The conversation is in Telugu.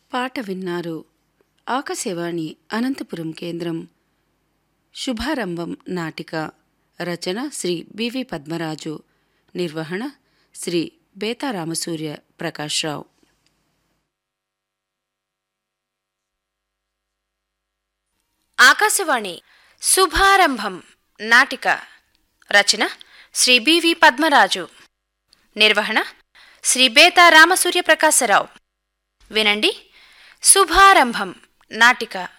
పాట విన్నారు ఆకాశవాణి అనంతపురం కేంద్రం శుభారంభం నాటిక రచన శ్రీ బివి పద్మరాజు నిర్వహణ శ్రీ బేతారామసూర్య ప్రకాశ్రావు ఆకాశవాణి శుభారంభం నాటిక రచన శ్రీ బివి పద్మరాజు నిర్వహణ శ్రీ బేతా రామసూర్య ప్రకాశరావు వినండి శుభారంభం నాటిక